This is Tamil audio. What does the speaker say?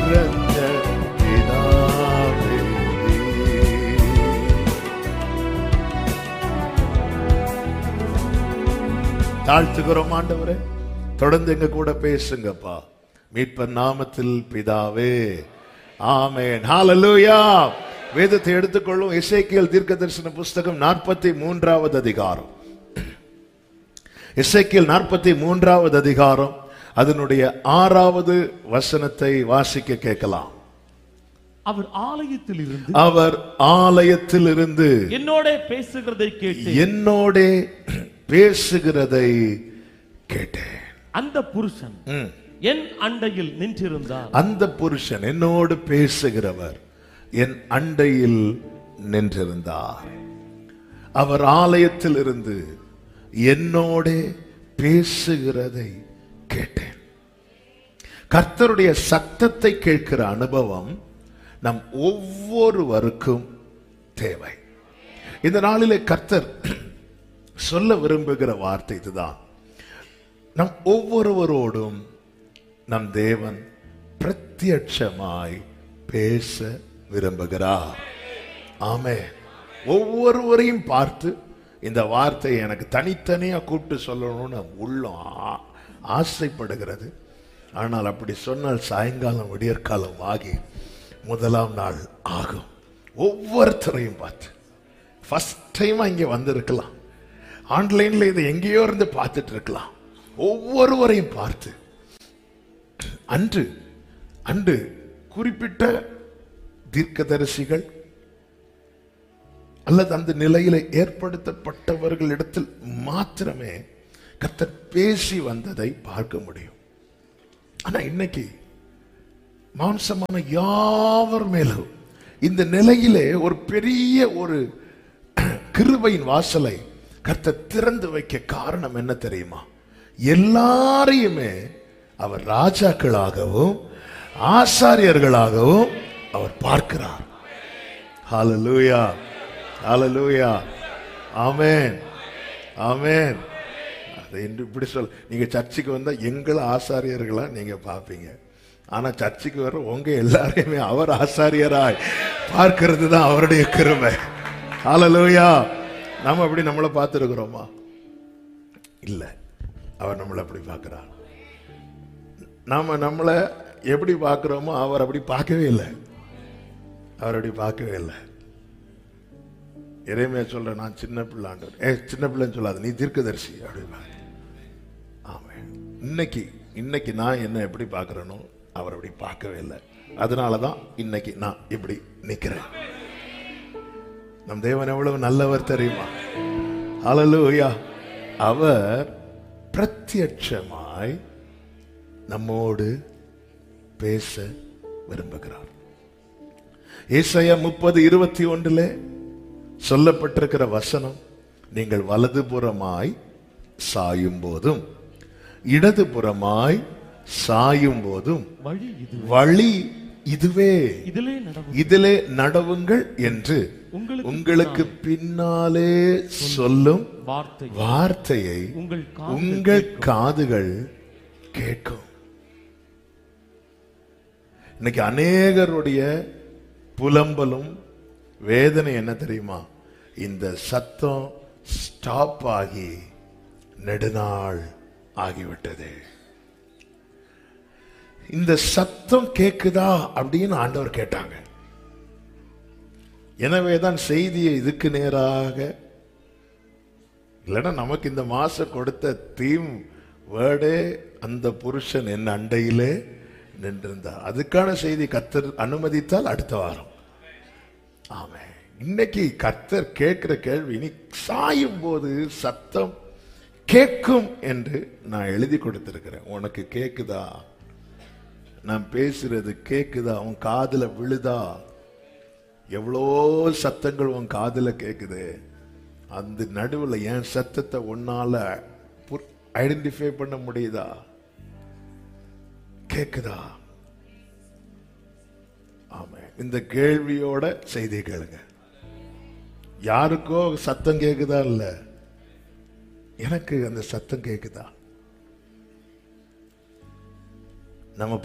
நிறைஞ்ச பிதாவே தாழ்த்துகிறோம் ஆண்டவரே தொடர்ந்து எங்க கூட பேசுங்கப்பா மீட்பர் நாமத்தில் பிதாவே ஆமென் ஹalleluya வேதத்தை எடுத்துக்கொள்ளும் இசைக்கியல் தீர்க்கதரிசன புஸ்தகம் நாற்பத்தி மூன்றாவது அதிகாரம் இசைக்கியல் நாற்பத்தி மூன்றாவது அதிகாரம் அதனுடைய ஆறாவது வசனத்தை வாசிக்க கேட்கலாம் அவர் ஆலயத்தில் இருந்து அவர் ஆலயத்தில் இருந்து என்னோட பேசுகிறதை கேட்டு என்னோடே பேசுகிறதை கேட்டேன் அந்த புருஷன் ம். என் அண்டையில் நின்றிருந்தார் அந்த புருஷன் என்னோடு பேசுகிறவர் என் அண்டையில் நின்றிருந்தார் அவர் ஆலயத்தில் இருந்து என்னோட பேசுகிறதை கேட்டேன் கர்த்தருடைய சத்தத்தை கேட்கிற அனுபவம் நம் ஒவ்வொருவருக்கும் தேவை இந்த நாளிலே கர்த்தர் சொல்ல விரும்புகிற வார்த்தை இதுதான் நம் ஒவ்வொருவரோடும் நம் தேவன் பிரத்யட்சமாய் பேச விரும்புகிறார் ஆமே ஒவ்வொருவரையும் பார்த்து இந்த வார்த்தையை எனக்கு தனித்தனியா கூப்பிட்டு சொல்லணும்னு உள்ளம் ஆ- ஆசைப்படுகிறது ஆனால் அப்படி சொன்னால் சாயங்காலம் விடியற்காலம் ஆகி முதலாம் நாள் ஆகும் ஒவ்வொருத்தரையும் பார்த்து ஃபர்ஸ்ட் டைம் இங்க வந்திருக்கலாம் ஆன்லைன்ல இதை எங்கேயோ இருந்து பார்த்துட்டு இருக்கலாம் ஒவ்வொருவரையும் பார்த்து அன்று அன்று குறிப்பிட்ட தீர்க்கதரிசிகள் அல்லது அந்த நிலையில ஏற்படுத்தப்பட்டவர்களிடத்தில் மாத்திரமே கர்த்தர் பேசி வந்ததை பார்க்க முடியும் ஆனா இன்னைக்கு மாம்சமான யாவர் மேலும் இந்த நிலையிலே ஒரு பெரிய ஒரு கிருபையின் வாசலை கர்த்தர் திறந்து வைக்க காரணம் என்ன தெரியுமா எல்லாரையுமே அவர் ராஜாக்களாகவும் ஆசாரியர்களாகவும் அவர் பார்க்கிறார் ஹalleluya ஹalleluya ஆமென் ஆமென் அதை என்று இப்படி சொல் நீங்க சர்ச்சுக்கு வந்தா எங்களை ஆசாரியர்களா நீங்க பார்ப்பீங்க ஆனா சர்ச்சுக்கு வர உங்க எல்லாரையுமே அவர் ஆசாரியராய் பார்க்கிறது தான் அவருடைய கிருமை ஹalleluya நாம அப்படி நம்மளை பார்த்துருக்கிறோமா இல்ல அவர் நம்மளை அப்படி பார்க்கிறார் நாம நம்மளை எப்படி பார்க்கிறோமோ அவர் அப்படி பார்க்கவே இல்லை அவர் அப்படி பார்க்கவே இல்லை இறைமையா சொல்ற நான் சின்ன பிள்ளை ஆண்டவர் ஏ சின்ன பிள்ளைன்னு சொல்லாத நீ தீர்க்கதரிசி அப்படி ஆமாம் இன்னைக்கு இன்னைக்கு நான் என்ன எப்படி பார்க்கிறேனோ அவர் அப்படி பார்க்கவே இல்லை அதனால தான் இன்னைக்கு நான் இப்படி நிக்கிறேன் நம் தேவன் எவ்வளவு நல்லவர் தெரியுமா ஹalleluya அவர் பிரத்யட்சமாய் நம்மோடு பேச விரும்புகிறார் ஏசாயா முப்பது இருபத்தி ஒன்றுல சொல்லப்பட்டிருக்கிற வசனம் நீங்கள் வலதுபுறமாய் சாயும் போதும் இடதுபுறமாய் சாயும் போதும் வழி இது வழி இதுவே இதிலே நடவும் இதிலே நடவுங்கள் என்று உங்களுக்கு உங்களுக்கு பின்னாலே சொல்லும் வார்த்தை வார்த்தையை உங்கள் காதுகள் உங்கள் காதுகள் கேட்கும் இன்னைக்கு அநேகருடைய புலம்பலும் வேதனை என்ன தெரியுமா இந்த சத்தம் ஸ்டாப் ஆகி நெடுநாள் ஆகிவிட்டது இந்த சத்தம் கேக்குதா அப்படின்னு ஆண்டவர் கேட்டாங்க எனவேதான் செய்தியை இதுக்கு நேராக இல்லைன்னா நமக்கு இந்த மாசம் கொடுத்த தீம் வேர்டே அந்த புருஷன் என் அண்டையிலே நின்றிருந்தார் அதுக்கான செய்தி கத்தர் அனுமதித்தால் அடுத்த வாரம் ஆமே இன்னைக்கு கத்தர் கேட்கிற கேள்வி இனி சாயும் போது சத்தம் கேட்கும் என்று நான் எழுதி கொடுத்திருக்கிறேன் உனக்கு கேக்குதா நான் பேசுறது கேக்குதா உன் காதுல விழுதா எவ்வளோ சத்தங்கள் உன் காதுல கேக்குது அந்த நடுவுல என் சத்தத்தை உன்னால ஐடென்டிஃபை பண்ண முடியுதா கேக்குதா ஆமா இந்த கேள்வியோட செய்தி கேளுங்க யாருக்கோ சத்தம் கேக்குதா இல்ல எனக்கு அந்த சத்தம் கேக்குதா நம்ம